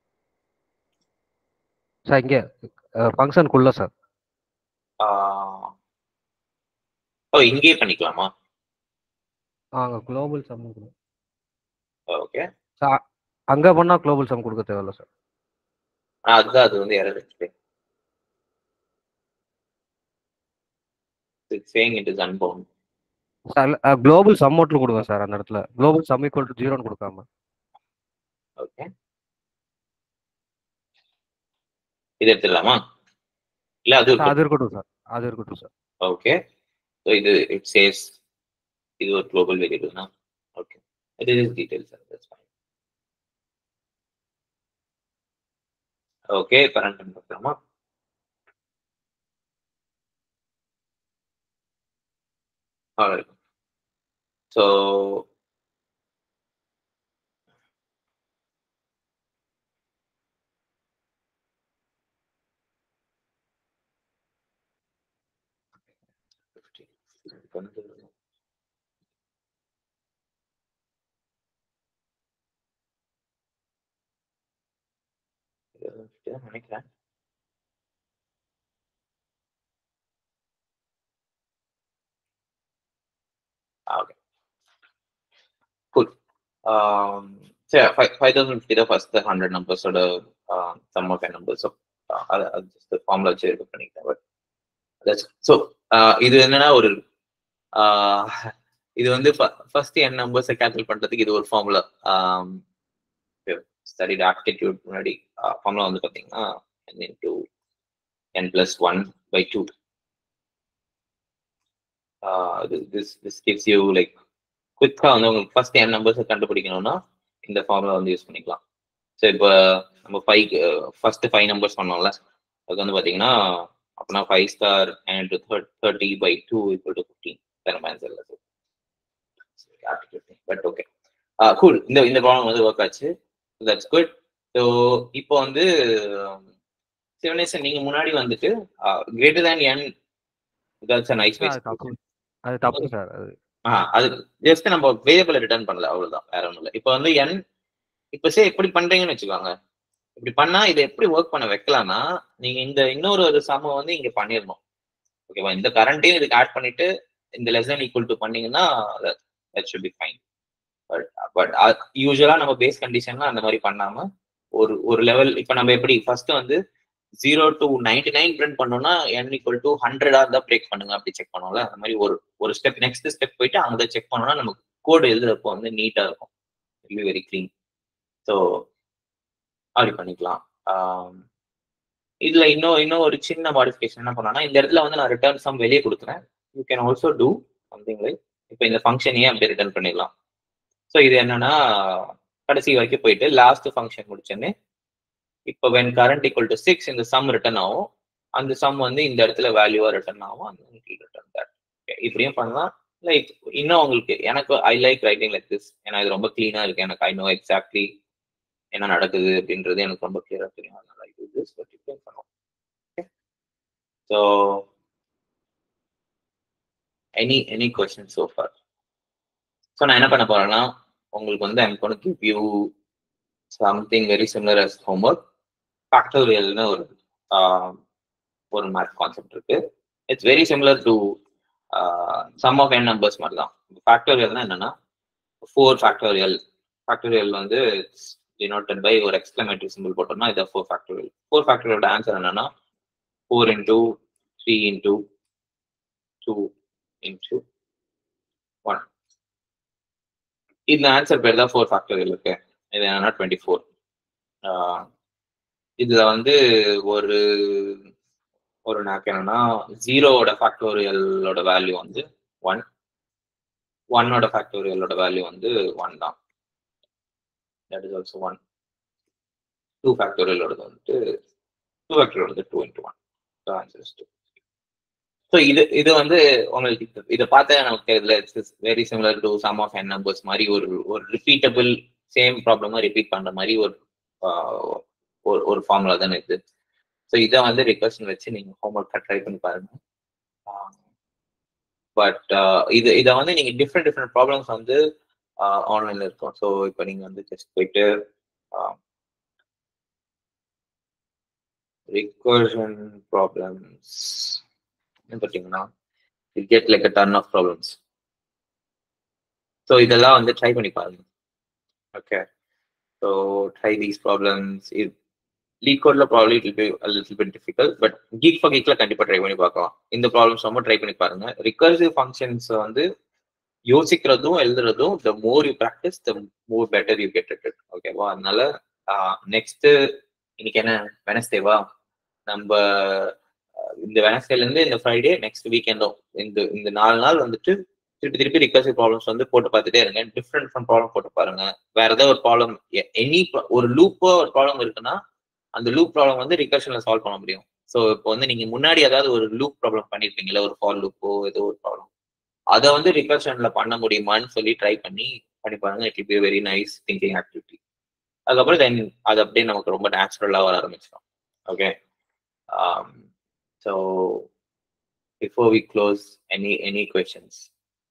சார் இங்கே ஃபங்க்ஷனுக்குள்ள சார் ஓ இங்கேயே பண்ணிக்கலாமா அங்கே குளோபல் சம்மன் கொடுங்க ஓகே சார் அங்கே பண்ணால் குளோபல் சம் கொடுக்க தேவையில்ல சார் அதுதான் அது வந்து எரர் அடிச்சு saying it is unbound sir global sum மட்டும் கொடுங்க சார் அந்த இடத்துல குளோபல் சம் ஈக்குவல் டு ஜீரோன்னு கொடுக்காம ஓகே இது எடுத்துடலாமா இல்ல அது சார், அது இருக்கட்டும் சார் அது இருக்கட்டும் சார் ஓகே ஸோ இது இட் சேஸ் இது ஒரு குளோபல் வேரியபிள்னா ஓகே இது is details that's fine okay current பார்க்கலாமா Alright. So நினைக்கிறேன் okay cool um so yeah, five five thousand fifty the first the hundred numbers sort of sum of number so அது அது just formula வச்சு இது பண்ணிக்கிட்டேன் but so இது என்னன்னா ஒரு ஆஹ், இது வந்து ஃபர்ஸ்ட் என் நம்பர்ஸை கேல்குலேட் பண்றதுக்கு இது ஒரு ஃபார்முலா ஸ்டடி ஆப்டிடியூட் முன்னாடி ஃபார்முலா வந்து பார்த்தீங்கன்னா n into n plus one by two this this gives you like குவிக்காக வந்து உங்களுக்கு ஃபர்ஸ்ட் என் நம்பர்ஸை கண்டுபிடிக்கணும்னா இந்த ஃபார்முலா வந்து யூஸ் பண்ணிக்கலாம் ஸோ இப்போ நம்ம ஃபைவ் ஃபர்ஸ்ட் ஃபைவ் நம்பர்ஸ் பண்ணோம்ல அது வந்து பார்த்தீங்கன்னா அப்படின்னா five star and thirty by two equal to fifteen நம்ம ஆன்சர் இல்லை பட் ஓகே கூல் இந்த இந்த ப்ராப்ளம் வந்து ஒர்க் ஆச்சு தட்ஸ் குட் ஸோ இப்போ வந்து சிவனேசன் நீங்க முன்னாடி வந்துட்டு greater than n that's nice அது தப்பு அது தப்பு சார் அது ஆ அது ஜஸ்ட் நம்ம வேரியபிள் ரிட்டர்ன் பண்ணல அவ்வளவுதான் வேற ஒண்ணும் இல்லை இப்போ வந்து என் இப்போ சே எப்படி பண்றீங்கன்னு வச்சுக்கோங்க இப்படி பண்ணா இதை எப்படி ஒர்க் பண்ண வைக்கலாம்னா நீங்க இந்த இன்னொரு ஒரு சம வந்து இங்க பண்ணிடணும் ஓகேவா இந்த கரண்ட்டையும் இதுக்கு ஆட் பண்ணிட்டு இந்த லெஸ் than ஈக்குவல் டு பண்ணீங்கன்னா that should be fine but but யூஸ்வலா நம்ம பேஸ் கண்டிஷன்ல அந்த மாதிரி பண்ணாம ஒரு ஒரு லெவல் இப்போ நம்ம எப்படி ஃபர்ஸ்ட் வந்து zero to ninety nine print பண்ணோம்னா என் ஈக்குவல் டு ஹண்ட்ரடா இருந்தா பிரேக் பண்ணுங்க அப்படி செக் பண்ணுவோம்ல அந்த மாதிரி ஒரு ஒரு ஸ்டெப் நெக்ஸ்ட் ஸ்டெப் போயிட்டு அங்க செக் பண்ணோம்னா நமக்கு கோடு எழுதுறப்போ வந்து நீட்டா இருக்கும் வெரி வெரி க்ளீன் ஸோ அப்படி பண்ணிக்கலாம் ஆம், இதுல இன்னும் இன்னும் ஒரு சின்ன மாடிஃபிகேஷன் என்ன பண்ணோம்னா இந்த இடத்துல வந்து நான் ரிட்டர்ன் சம் வெளியே கொடுக்குறேன் you can also do something like இப்போ இந்த ஃபங்க்ஷனையே அப்படியே ரிட்டர்ன் பண்ணிடலாம் ஸோ இது என்னன்னா கடைசி வரைக்கும் போயிட்டு லாஸ்ட் ஃபங்க்ஷன் முடிச்சோன்னே இப்போ when current equal to six இந்த சம் ரிட்டர்ன் ஆகும் அந்த சம் வந்து இந்த இடத்துல வேல்யூவா ரிட்டர்ன் ஆகும் அந்த ரிட்டர்ன் தட் இப்படியும் பண்ணலாம் லைக் இன்னும் உங்களுக்கு எனக்கு I like writing like this ஏன்னா இது ரொம்ப க்ளீனா இருக்கு எனக்கு ஐ நோ எக்ஸாக்ட்லி என்ன நடக்குது அப்படின்றது எனக்கு ரொம்ப கிளியரா தெரியும் அதனால இது திஸ் பட் இப்படியும் பண்ணுவோம் so any any question so far so நான் என்ன பண்ண போறேன்னா உங்களுக்கு வந்து I'm gonna give you something very similar as homework ஃபேக்டோரியல்னு ஒரு ஆஹ், ஒரு மேத் கான்செப்ட் இருக்கு it's very similar to sum of n numbers மாதிரி தான் ஃபேக்டோரியல்னா என்னன்னா ஃபோர் ஃபேக்டோரியல் ஃபேக்டோரியல் வந்து டினோட்டட் பை ஒரு எக்ஸ்க்ளமேட்டரி சிம்பிள் போட்டோம்னா இதை ஃபோர் ஃபேக்டோரியல் ஃபோர் ஃபேக்டோரியோட ஆன்சர் என்னன்னா four into three into two into one இந்த ஆன்சர் பேர் தான் ஃபோர் ஃபேக்டோரியல் இருக்கு இது என்னன்னா டுவெண்ட்டி ஃபோர் இதுல வந்து ஒரு ஒரு நாக்கு என்னன்னா ஜீரோவோட ஃபேக்டோரியலோட வேல்யூ வந்து ஒன் ஒன்னோட ஃபேக்டோரியலோட வேல்யூ வந்து ஒன் தான் that is also one two ஃபேக்டோரியலோடது வந்துட்டு டூ ஃபேக்டோரியல் வந்து two into one so answer is two so இது இது வந்து உங்களுக்கு இது- இதை பார்த்தா நமக்கு தெரியல it's very similar to sum of n numbers மாதிரி ஒரு ஒரு ரிப்பீட்டபிள் சேம் ப்ராப்ளமா ரிப்பீட் பண்ற மாதிரி ஒரு ஆஹ், ஒரு ஒரு ஃபார்முலா தானே இது ஸோ இதை வந்து ரிக்வஸ்ட் வச்சு நீங்க ஹோம்ஒர்க் ட்ரை பண்ணி பாருங்க பட் இது இதை வந்து நீங்க டிஃப்ரெண்ட் டிஃப்ரெண்ட் ப்ராப்ளம்ஸ் வந்து ஆன்லைன்ல இருக்கும் ஸோ இப்போ நீங்க வந்து ஜஸ்ட் போயிட்டு ரிகர்ஷன் ப்ராப்ளம்ஸ் பார்த்தீங்கன்னா you get like a ton of problems so இதெல்லாம் வந்து ட்ரை பண்ணி பாருங்க okay so try these problems இது லீக் கோட்ல problem it be little bit difficult but geek for கீக்ல கண்டிப்பா ட்ரை பண்ணி பார்க்கலாம் இந்த ப்ராப்ளம்ஸ் ரொம்ப ட்ரை பண்ணி பாருங்க ரிகர்சிவ் ஃபங்க்ஷன்ஸ் வந்து யோசிக்கிறதும் எழுதுறதும் the more you practice the more better you get it ஓகேவா அதனால நெக்ஸ்ட் இன்னைக்கு என்ன வெனஸ்டேவா நம்ம ஆஹ், இந்த வெனஸ்டேல இருந்து இந்த ஃப்ரைடே நெக்ஸ்ட் வீக்கெண்டும் இந்த இந்த நாலு நாள் வந்துட்டு திருப்பி திருப்பி ரிகர்சிவ் ப்ராப்ளம்ஸ் வந்து போட்டு பார்த்துட்டே இருங்க டிஃப்ரெண்ட் டிஃப்ரெண்ட் ப்ராப்ளம் போட்டு பாருங்க வேற ஏதாவது ஒரு ப்ராப்ளம் எனி ஒரு லூப்போ ஒரு ப்ராப்ளம் இருக்குன்னா அந்த லூப் ப்ராப்ளம் வந்து ரிகர்ஷன்ல சால்வ் பண்ண முடியும் ஸோ இப்போ வந்து நீங்க முன்னாடி ஏதாவது ஒரு லூப் ப்ராப்ளம் பண்ணிருப்பீங்களா ஒரு ஃபால் லூப்போ ஏதோ ஒரு ப்ராப்ளம் அதை வந்து ரிகர்ஷன்ல பண்ண முடியுமான்னு சொல்லி ட்ரை பண்ணி பண்ணி பாருங்க it be very nice thinking activity அதுக்கப்புறம் தென் அது அப்படியே நமக்கு ரொம்ப நேச்சுரலா வர ஆரம்பிச்சிடும் okay so before we close any any questions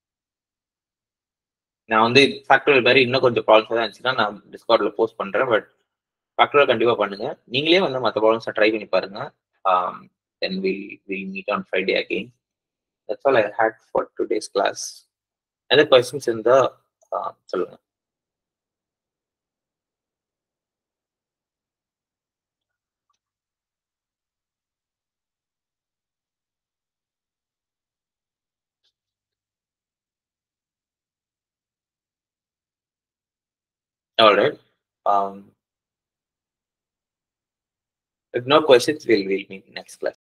நான் வந்து ஃபேக்டரியல் மாதிரி இன்னும் கொஞ்சம் ப்ராப்ளம்ஸ் தான் இருந்துச்சுன்னா நான் டிஸ்கார்ட்ல போஸ்ட் பண்றேன் பட் ஃபேக்டரியல் கண்டிப்பா பண்ணுங்க நீங்களே வந்து மற்ற ப்ராப்ளம்ஸை ட்ரை பண்ணி பாருங்க then will will meet on Friday again that's all I had for today's class எதாவது கொஸ்டின்ஸ் இருந்தா ஆஹ் சொல்லுங்க All right. Um, if no questions, we'll, we'll meet next class.